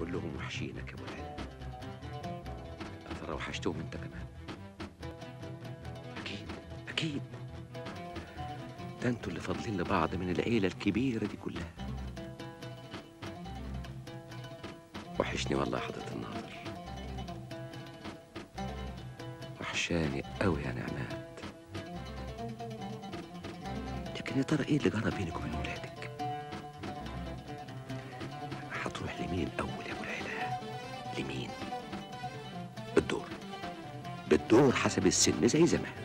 كلهم وحشينك يا ابو العلا يا ترى وحشتهم انت كمان اكيد اكيد ده انتوا اللي فاضلين لبعض من العيله الكبيره دي كلها وحشني والله يا حضره الناظر وحشاني قوي يا نعمات لكن يا ترى ايه اللي جرى بينك وبين ولادك هتروح لمين الاول يا ابو العلا لمين بالدور بالدور حسب السن زي زمان